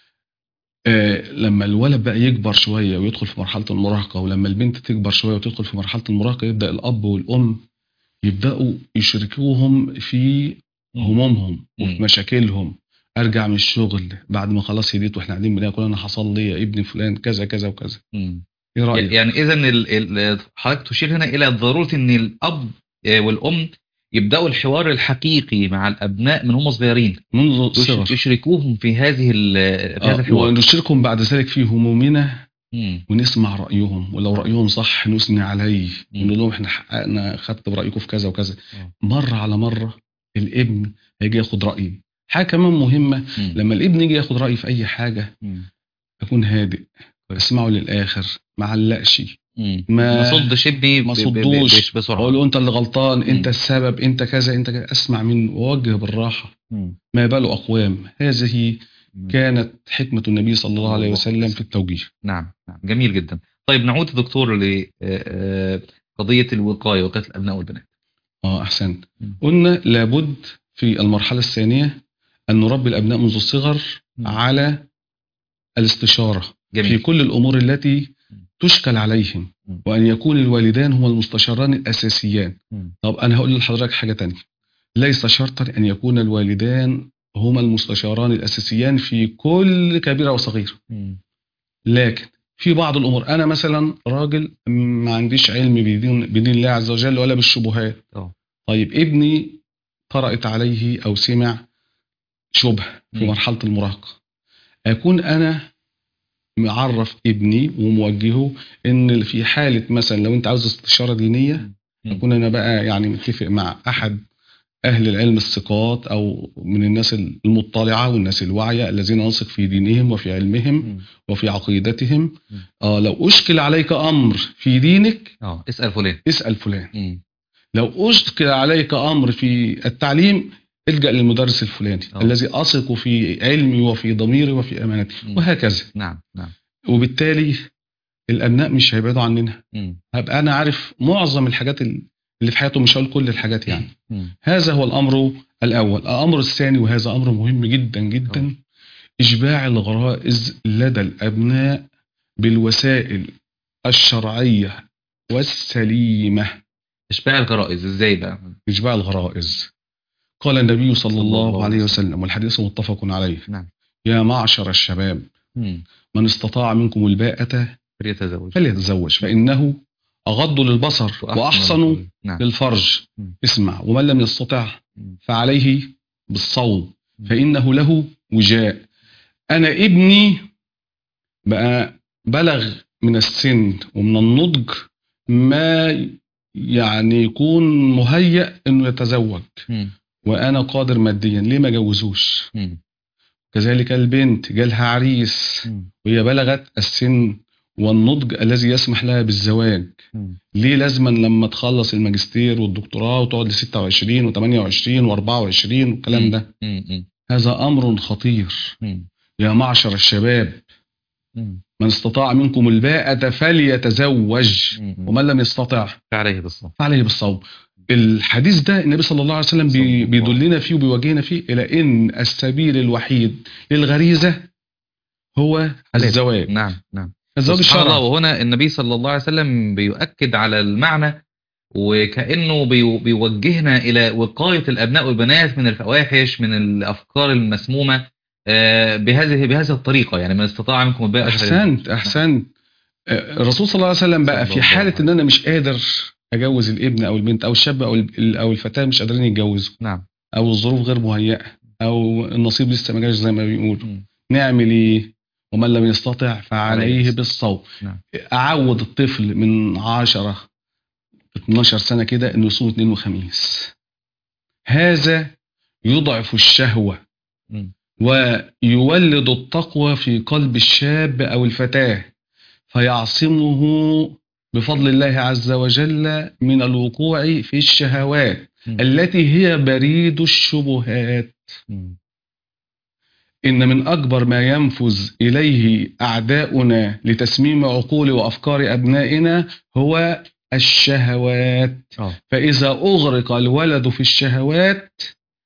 آه، لما الولد بقى يكبر شويه ويدخل في مرحله المراهقه ولما البنت تكبر شويه وتدخل في مرحله المراهقه يبدا الاب والام يبداوا يشركوهم في همومهم وفي مم. مشاكلهم ارجع من الشغل بعد ما خلاص هديت واحنا قاعدين بناكل انا حصل لي يا ابني فلان كذا كذا وكذا مم. ايه رايك يعني اذا حضرتك تشير هنا الى ضروره ان الاب آه، والام يبداوا الحوار الحقيقي مع الابناء من هم صغيرين منذ يش- الصغر يشركوهم في هذه ال- في هذا آه، الحوار ونشركهم بعد ذلك في همومنا مم. ونسمع رايهم ولو رايهم صح نثني عليه مم. ونقول لهم احنا حققنا خدت برايكم في كذا وكذا آه. مره على مره الابن هيجي ياخد رايي حاجه كمان مهمه مم. لما الابن يجي ياخد رايي في اي حاجه مم. اكون هادئ كويس. اسمعه للاخر ما علقش مم. ما- ما صدش ابني ما ب- ب- صدوش. بش- بسرعه اقول له انت اللي غلطان انت مم. السبب انت كذا انت كذا اسمع منه ووجه بالراحه مم. ما بال اقوام هذه مم. كانت حكمه النبي صلى الله عليه الله وسلم في التوجيه نعم نعم جميل جدا طيب نعود يا دكتور لقضيه الوقايه وقايه الابناء والبنات اه احسنت مم. قلنا لابد في المرحله الثانيه ان نربي الابناء منذ الصغر مم. على الاستشاره في جميل كل الامور التي تشكل عليهم مم. وان يكون الوالدان هما المستشاران الاساسيان مم. طب انا هقول لحضرتك حاجه تانية ليس شرطا ان يكون الوالدان هما المستشاران الاساسيان في كل كبيره وصغيره مم. لكن في بعض الامور انا مثلا راجل ما عنديش علم بدين بدين الله عز وجل ولا بالشبهات اه طيب ابني طرأت عليه او سمع شبهه في مم. مرحله المراهقه اكون انا معرف ابني وموجهه ان في حاله مثلا لو انت عاوز استشاره دينيه مم. اكون انا بقى يعني متفق مع احد أهل العلم الثقات أو من الناس المطلعة والناس الواعية الذين نثق في دينهم وفي علمهم مم. وفي عقيدتهم مم. آه لو أشكل عليك أمر في دينك اه اسال فلان اسأل فلان مم. لو أشكل عليك أمر في التعليم الجأ للمدرس الفلاني أوه. الذي أثق في علمي وفي ضميري وفي أمانتي مم. وهكذا نعم نعم وبالتالي الأبناء مش هيبعدوا عننا مم. هبقى أنا عارف معظم الحاجات اللي في حياته مش هقول كل الحاجات يعني مم. هذا هو الأمر الأول الأمر الثاني وهذا أمر مهم جدا جدا أوه. إشباع الغرائز لدى الأبناء بالوسائل الشرعية والسليمة اشباع الغرائز ازاي بقى إشباع الغرائز قال النبي صلى صلى الله الله عليه عليه وسلم والحديث متفق عليه نعم يا معشر الشباب مم. من استطاع منكم الباءة فليتزوج فليتزوج فإنه أغض للبصر وأحسن للفرج. نعم للفرج مم. اسمع ومن لم يستطع مم. فعليه بالصوم مم. فإنه له وجاء أنا ابني بقى بلغ من السن ومن النضج ما يعني يكون مهيأ انه يتزوج مم. وانا قادر ماديا ليه ما جوزوش مم. كذلك البنت جالها عريس مم. وهي بلغت السن والنضج الذي يسمح لها بالزواج مم. ليه لازما لما تخلص الماجستير والدكتوراه وتقعد ل 26 و28 و24 والكلام ده مم. مم. هذا امر خطير مم. يا معشر الشباب مم. من استطاع منكم الباءة فليتزوج مم. ومن لم يستطع فعليه بالصوم فعليه بالصوم الحديث ده النبي صلى الله عليه وسلم صلى بي- الله بيدلنا فيه وبيوجهنا فيه إلى إن السبيل الوحيد للغريزة هو الزواج نعم نعم الزواج سبحان الله الشرعي وهنا النبي صلى الله عليه وسلم بيؤكد على المعنى وكأنه بي- بيوجهنا إلى وقاية الأبناء والبنات من الفواحش من الأفكار المسمومة آه، بهذه بهذه الطريقة يعني من استطاع منكم الباءة أحسنت أحسنت آه، الرسول صلى الله عليه وسلم بقى صلى في الله حالة عليه إن أنا مش قادر أجوز الابن أو البنت أو الشاب أو ال- أو الفتاة مش قادرين يتجوزوا نعم أو الظروف غير مهيئة أو النصيب لسه ما جاش زي ما بيقولوا مم. نعمل ايه ومن لم يستطع فعليه عليه. بالصوم نعم. اعود الطفل من 10 12 سنه كده انه يصوم اثنين وخميس هذا يضعف الشهوه مم. ويولد التقوى في قلب الشاب او الفتاه فيعصمه بفضل الله عز وجل من الوقوع في الشهوات مم. التي هي بريد الشبهات مم. إن من أكبر ما ينفذ إليه أعداؤنا لتسميم عقول وأفكار أبنائنا هو الشهوات آه. فإذا أغرق الولد في الشهوات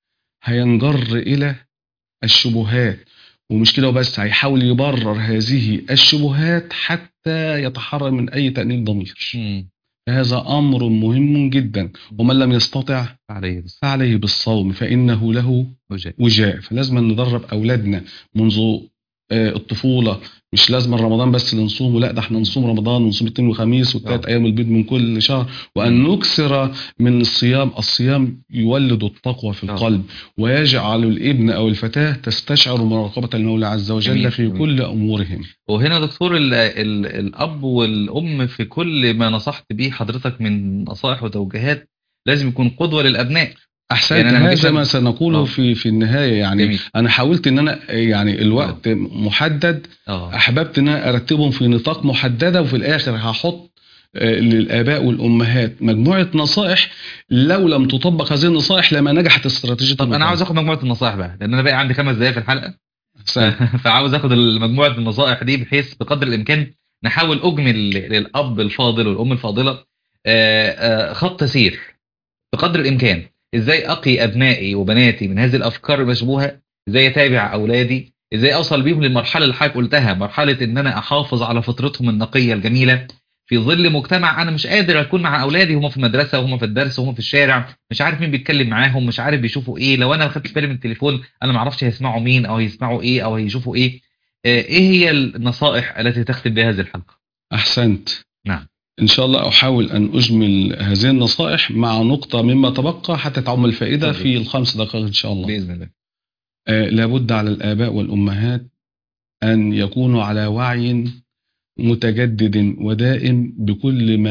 هينجر إلى الشبهات ومش كده وبس هيحاول يبرر هذه الشبهات حتى يتحرر من أي تأنيب ضمير مم. فهذا أمر مهم جدا ومن لم يستطع فعليه بالصوم فعليه بالصوم فإنه له وجاء وجاء فلازم ندرب اولادنا منذ آه، الطفوله مش لازم رمضان بس اللي نصومه لا ده احنا نصوم رمضان ونصوم الاثنين والخميس والثلاث آه. ايام البيض من كل شهر وان نكثر من الصيام الصيام يولد التقوى في آه. القلب ويجعل الابن او الفتاه تستشعر مراقبه المولى عز وجل جميل، في جميل. كل امورهم وهنا دكتور ال ال الأب والأم في كل ما نصحت بيه حضرتك من نصائح وتوجيهات لازم يكون قدوة للأبناء احسنت يعني أنا هذا جدا- ما سنقوله آه. في في النهايه يعني جميل انا حاولت ان انا يعني الوقت محدد اه احببت ان أنا ارتبهم في نطاق محدده وفي الاخر هحط آه، للاباء والامهات مجموعه نصائح لو لم تطبق هذه النصائح لما نجحت استراتيجيه طب أنا عاوز آخد مجموعة النصائح بقى لأن أنا بقى عندي خمس دقايق في الحلقة أحسنت. فعاوز آخد مجموعة النصائح دي بحيث بقدر الإمكان نحاول أجمل للأب الفاضل والأم الفاضلة آه، آه، خط سير بقدر الإمكان إزاي أقي أبنائي وبناتي من هذه الأفكار المشبوهة إزاي أتابع أولادي إزاي أوصل بيهم للمرحلة اللي حضرتك قلتها مرحلة إن أنا أحافظ على فطرتهم النقية الجميلة في ظل مجتمع أنا مش قادر أكون مع أولادي هم في المدرسة وهم في الدرس وهم في الشارع مش عارف مين بيتكلم معاهم مش عارف بيشوفوا إيه لو أنا ما خدتش بالي من التليفون أنا ما أعرفش هيسمعوا مين أو هيسمعوا إيه أو هيشوفوا إيه آه، إيه هي النصائح التي تختم بها هذه الحلقة احسنت نعم. ان شاء الله احاول ان اجمل هذه النصائح مع نقطه مما تبقى حتى تعم الفائده اتفضل. في الخمس دقائق ان شاء الله بإذن الله آه، لابد على الآباء والأمهات أن يكونوا على وعي متجدد ودائم بكل ما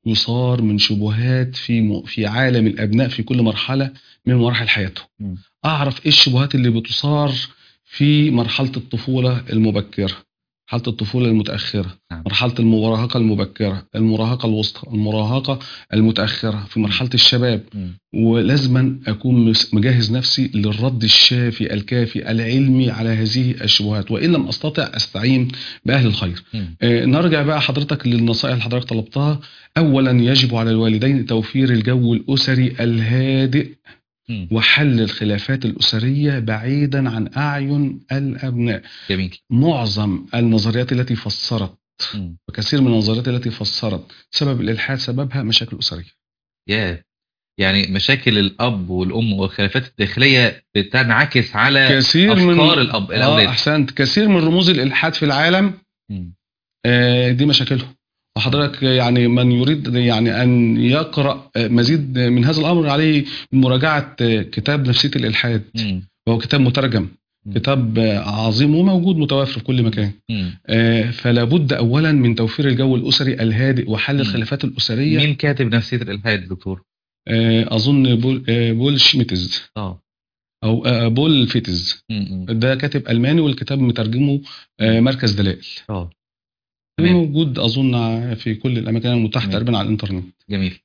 يصار من شبهات في م... في عالم الابناء في كل مرحله من مراحل حياتهم مم. اعرف ايه الشبهات اللي بتصار في مرحله الطفوله المبكره مرحله الطفوله المتاخره نعم. مرحله المراهقه المبكره المراهقه الوسطى المراهقه المتاخره في مرحله الشباب مم. ولازما اكون مس- مجهز نفسي للرد الشافي الكافي العلمي على هذه الشبهات وان لم استطع استعين باهل الخير مم. آه، نرجع بقى حضرتك للنصائح اللي حضرتك طلبتها اولا يجب على الوالدين توفير الجو الاسري الهادئ مم. وحل الخلافات الاسريه بعيدا عن اعين الابناء جميل معظم النظريات التي فسرت مم. وكثير من النظريات التي فسرت سبب الالحاد سببها مشاكل اسريه يا يعني مشاكل الاب والام والخلافات الداخليه بتنعكس على كثير من افكار الاب آه الاولاد احسنت كثير من رموز الالحاد في العالم مم. آه، دي مشاكلهم وحضرتك يعني من يريد يعني ان يقرا آه، مزيد من هذا الامر عليه مراجعه آه، كتاب نفسيه الالحاد مم. وهو كتاب مترجم مم. كتاب آه، عظيم وموجود متوافر في كل مكان مم. آه، فلا بد اولا من توفير الجو الاسري الهادئ وحل مم. الخلافات الاسريه مين كاتب نفسيه الالحاد دكتور؟ آه، اظن بول, آه، بول شميتز اه او آه، بول فيتز مم. ده كاتب الماني والكتاب مترجمه آه، مركز دلائل اه تمام موجود اظن في كل الاماكن المتاحه تمام. تقريبا على الانترنت جميل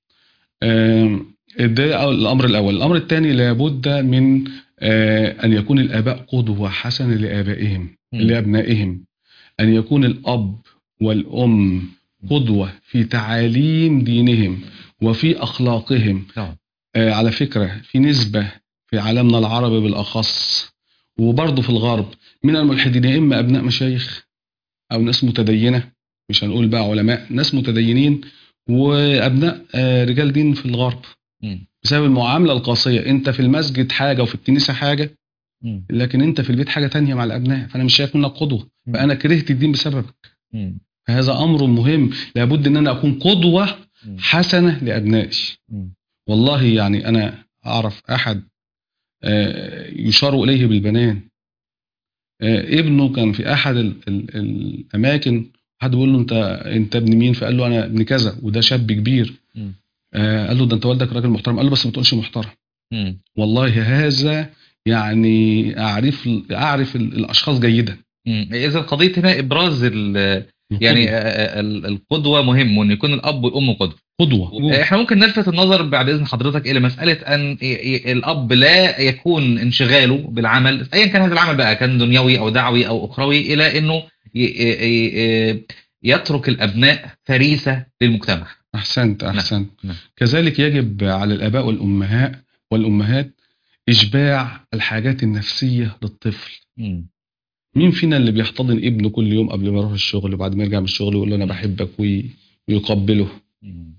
آم، ده الامر الاول الامر الثاني لابد من آه، ان يكون الاباء قدوه حسنه لابائهم مم. لابنائهم ان يكون الاب والام قدوه في تعاليم دينهم وفي اخلاقهم اه آه، على فكره في نسبه في عالمنا العربي بالاخص وبرضه في الغرب من الملحدين يا اما ابناء مشايخ او ناس متدينه مش هنقول بقى علماء ناس متدينين وابناء آه، رجال دين في الغرب مم. بسبب المعامله القاسيه انت في المسجد حاجه وفي الكنيسه حاجه مم. لكن انت في البيت حاجه تانية مع الابناء فانا مش شايف منك قدوه مم. فانا كرهت الدين بسببك مم. فهذا امر مهم لابد ان انا اكون قدوه مم. حسنه لابنائي مم. والله يعني انا اعرف احد آه، يشار اليه بالبنان آه، ابنه كان في احد ال- ال- الاماكن حد بيقول له انت انت ابن مين فقال له انا ابن كذا وده شاب كبير مم. آه، قال له ده انت والدك راجل محترم قال له بس ما تقولش محترم مم. والله هذا يعني اعرف اعرف ال- الاشخاص جيدا مم. اذا قضيه هنا ابراز ال- يعني آه، آه، ال- القدوه مهم وان يكون الاب والام قدوه قدوه احنا ممكن نلفت النظر بعد اذن حضرتك الى مساله ان ي- ي- الاب لا يكون انشغاله بالعمل ايا كان هذا العمل بقى كان دنيوي او دعوي او اخروي الى انه ي- ي- ي- يترك الابناء فريسه للمجتمع احسنت احسنت نعم. كذلك يجب على الاباء والامهات والامهات اشباع الحاجات النفسيه للطفل مم. مين فينا اللي بيحتضن ابنه كل يوم قبل ما يروح الشغل وبعد ما يرجع من الشغل يقول له انا بحبك وي- ويقبله مم.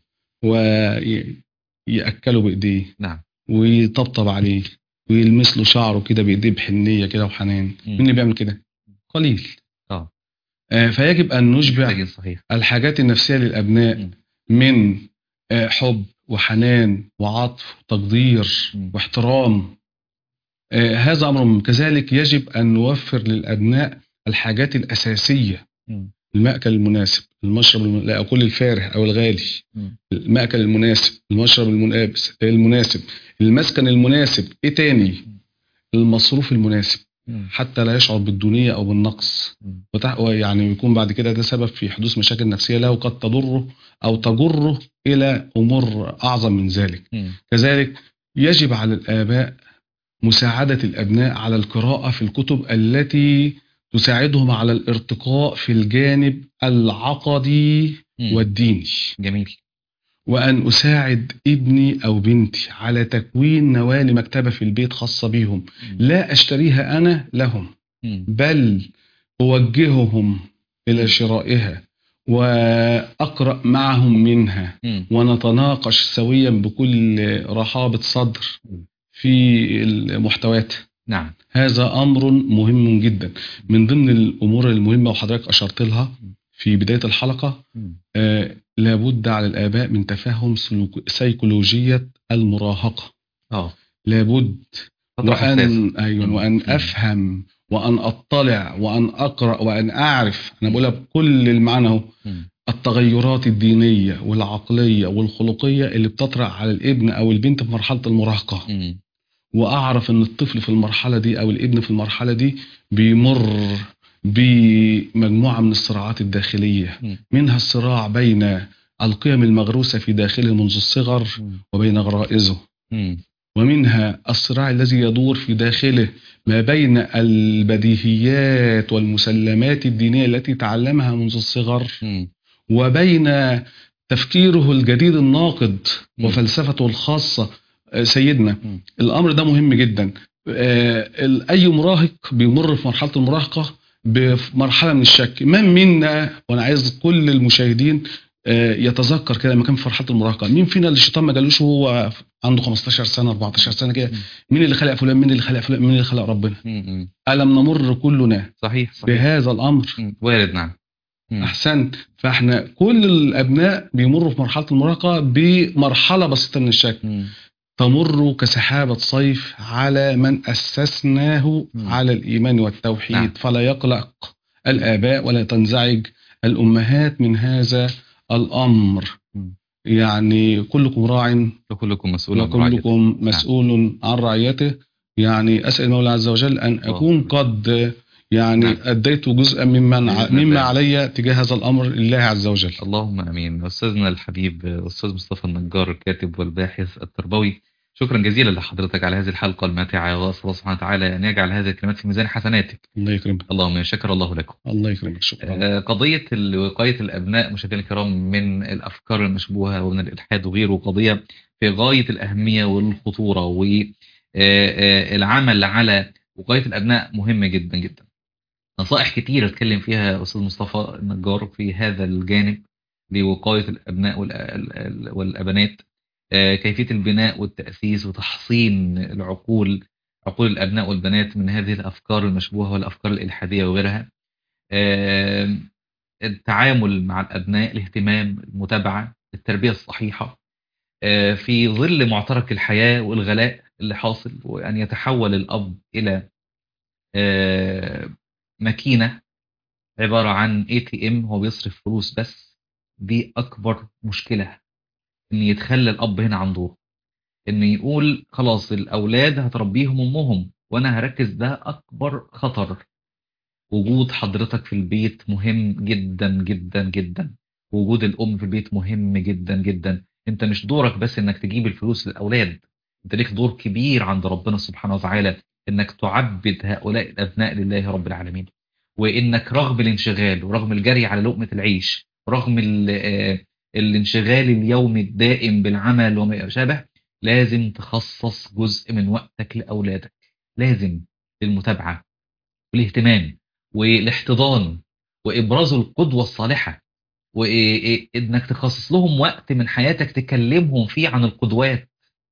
ويأكله بايديه نعم ويطبطب عليه ويلمس له شعره كده بايديه بحنيه كده وحنان مم. مين اللي بيعمل كده قليل اه آه، فيجب ان نشبع محتاجين صحيح الحاجات النفسيه للابناء مم. من آه، حب وحنان وعطف وتقدير مم. واحترام آه، هذا امر مهم. كذلك يجب ان نوفر للابناء الحاجات الاساسيه مم. المأكل المناسب المشرب الم... لا اقول الفارح او الغالي مم. المأكل المناسب المشرب المناسب المناسب المسكن المناسب ايه تاني المصروف المناسب مم. حتى لا يشعر بالدونيه او بالنقص مم. وتح- ويعني يكون بعد كده ده سبب في حدوث مشاكل نفسيه له قد تضره او تجره الى امور اعظم من ذلك مم. كذلك يجب على الآباء مساعدة الأبناء على القراءة في الكتب التي تساعدهم على الارتقاء في الجانب العقدي مم. والديني جميل وأن أساعد ابني أو بنتي على تكوين نوال مكتبة في البيت خاصة بهم لا أشتريها أنا لهم مم. بل أوجههم إلى شرائها وأقرأ معهم منها مم. ونتناقش سويا بكل رحابة صدر في المحتويات نعم هذا أمر مهم جدا من ضمن الأمور المهمة وحضرتك أشرت لها في بداية الحلقة مم. آه لابد على الآباء من تفهم سلوك سيكولوجية المراهقة اه لابد فترة حساسة. وأن أيوة مم. وأن مم. أفهم وأن أطلع وأن أقرأ وأن أعرف أنا بقولها بكل المعنى أهو مم. التغيرات الدينية والعقلية والخلقية اللي بتطرأ على الابن أو البنت في مرحلة المراهقة مم. وأعرف إن الطفل في المرحلة دي أو الابن في المرحلة دي بيمر بمجموعة من الصراعات الداخلية مم. منها الصراع بين القيم المغروسة في داخله منذ الصغر مم. وبين غرائزه مم. ومنها الصراع الذي يدور في داخله ما بين البديهيات والمسلمات الدينية التي تعلمها منذ الصغر مم. وبين تفكيره الجديد الناقد مم. وفلسفته الخاصة آه، سيدنا مم. الأمر ده مهم جدا آه، ال- أي مراهق بيمر في مرحلة المراهقة بمرحلة من الشك من منا وأنا عايز كل المشاهدين آه، يتذكر كده لما كان في مرحلة المراهقة مين فينا اللي الشيطان ما جالوش وهو عنده 15 سنة 14 سنة كده مم. مين اللي خلق فلان مين اللي خلق فلان مين اللي خلق ربنا مم. مم. ألم نمر كلنا صحيح صحيح بهذا الأمر مم. وارد نعم مم. احسنت فاحنا كل الابناء بيمروا في مرحله المراهقه بمرحله بسيطه من الشك مم. تمر كسحابه صيف على من اسسناه مم. على الايمان والتوحيد نعم. فلا يقلق الاباء ولا تنزعج الامهات من هذا الامر مم. يعني كلكم راع وكلكم مسؤول عن رعيته. وكلكم مسؤول عن رعيته يعني اسال المولى عز وجل ان الله. اكون قد يعني نعم. اديت جزءا ممن بإذن مما الله. علي تجاه هذا الامر لله عز وجل اللهم امين استاذنا الحبيب استاذ مصطفى النجار الكاتب والباحث التربوي شكرا جزيلا لحضرتك على هذه الحلقه الماتعه واسال الله سبحانه وتعالى ان يجعل هذه الكلمات في ميزان حسناتك الله يكرمك اللهم شكر الله لكم الله يكرمك شكرا آه، قضية ال- وقاية الأبناء مشاهدينا الكرام من الأفكار المشبوهة ومن الإلحاد وغيره قضية في غاية الأهمية والخطورة والعمل على وقاية الأبناء مهمة جدا جدا نصائح كتير اتكلم فيها أستاذ مصطفى النجار في هذا الجانب لوقاية الأبناء والأ- ال- ال- والأبنات آه، كيفية البناء والتأسيس وتحصين العقول عقول الأبناء والبنات من هذه الأفكار المشبوهة والأفكار الإلحادية وغيرها آم، التعامل مع الأبناء الاهتمام المتابعة التربية الصحيحة آه، في ظل معترك الحياة والغلاء اللي حاصل وأن يتحول الأب إلى آه، ماكينة عبارة عن اي تي ام هو بيصرف فلوس بس دي أكبر مشكلة إن يتخلى الأب هنا عن دوره إن يقول خلاص الأولاد هتربيهم أمهم وأنا هركز ده أكبر خطر وجود حضرتك في البيت مهم جدا جدا جدا وجود الأم في البيت مهم جدا جدا انت مش دورك بس انك تجيب الفلوس للأولاد انت ليك دور كبير عند ربنا سبحانه وتعالى انك تعبد هؤلاء الأبناء لله رب العالمين وانك رغم الانشغال ورغم الجري على لقمة العيش رغم ال- آه، الانشغال اليومي الدائم بالعمل وما شابه لازم تخصص جزء من وقتك لأولادك لازم للمتابعة والاهتمام والاحتضان وابراز القدوه الصالحه وانك تخصص لهم وقت من حياتك تكلمهم فيه عن القدوات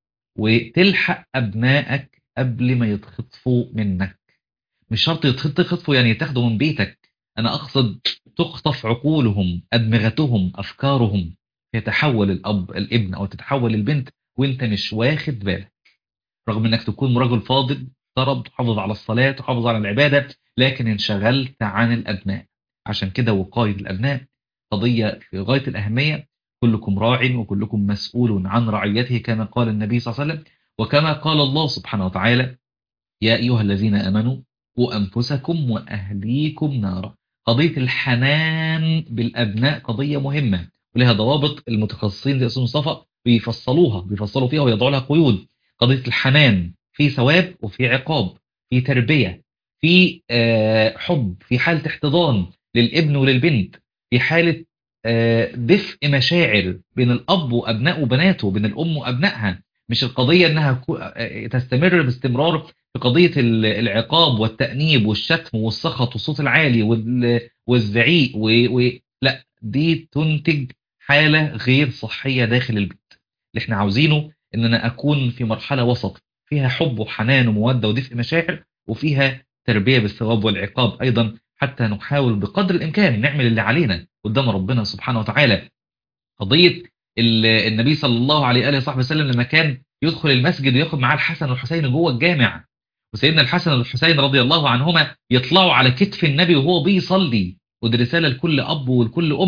وتلحق ابنائك قبل ما يتخطفوا منك مش شرط يتخط- يتخطفوا يعني يتاخدوا من بيتك انا اقصد تخطف عقولهم ادمغتهم افكارهم يتحول الاب الابن او تتحول البنت وانت مش واخد بالك رغم انك تكون رجل فاضل طرب تحافظ على الصلاه تحافظ على العباده لكن انشغلت عن الأبناء عشان كده وقاية الأبناء قضية في غاية الأهمية كلكم راع وكلكم مسؤول عن رعيته كما قال النبي صلى الله عليه وسلم وكما قال الله سبحانه وتعالى يا أيها الذين آمنوا قوا أنفسكم وأهليكم نارا قضية الحنان بالأبناء قضية مهمة ولها ضوابط المتخصصين زي أستاذ مصطفى بيفصلوها بيفصلوا فيها ويضعوا لها قيود قضية الحنان في ثواب وفي عقاب في تربية في آه، حب في حالة احتضان للابن وللبنت في حالة آه، دفء مشاعر بين الأب وأبنائه وبناته بين الأم وأبنائها مش القضية أنها كو- آه، تستمر باستمرار في قضية ال- العقاب والتأنيب والشتم والسخط والصوت العالي وال- والزعيق و... و... لا دي تنتج حالة غير صحية داخل البيت اللي احنا عاوزينه ان انا اكون في مرحلة وسط فيها حب وحنان ومودة ودفء مشاعر وفيها تربية بالثواب والعقاب أيضا حتى نحاول بقدر الإمكان نعمل اللي علينا قدام ربنا سبحانه وتعالى قضية ال- النبي صلى الله عليه وآله وصحبه وسلم لما كان يدخل المسجد وياخد معاه الحسن والحسين جوه الجامع وسيدنا الحسن والحسين رضي الله عنهما يطلعوا على كتف النبي وهو بيصلي ودي رسالة لكل أب ولكل أم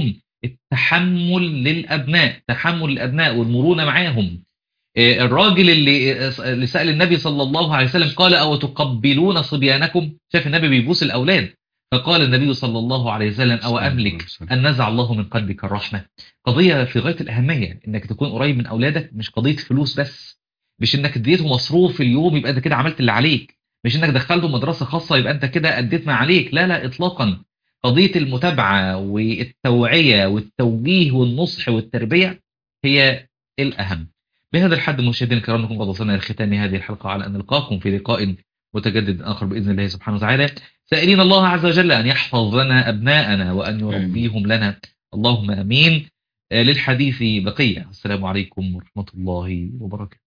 التحمل للأبناء تحمل الأبناء والمرونة معاهم آه، الراجل اللي اللي سأل النبي صلى الله عليه وسلم قال أو تقبلون صبيانكم شاف النبي بيبوس الأولاد فقال النبي صلى الله عليه وسلم أو أملك أن نزع الله من قلبك الرحمة قضية في غاية الأهمية إنك تكون قريب من أولادك مش قضية فلوس بس مش إنك اديته مصروف في اليوم يبقى أنت كده عملت اللي عليك مش إنك دخلته مدرسة خاصة يبقى أنت كده أديت ما عليك لا لا إطلاقا قضية المتابعة والتوعية والتوجيه والنصح والتربية هي الأهم بهذا الحد مشاهدينا الكرام نكون قد وصلنا إلى ختام هذه الحلقة على أن نلقاكم في لقاء متجدد آخر بإذن الله سبحانه وتعالى سائلين الله عز وجل أن يحفظ لنا أبناءنا وأن يربيهم لنا اللهم أمين آه، للحديث بقية السلام عليكم ورحمة الله وبركاته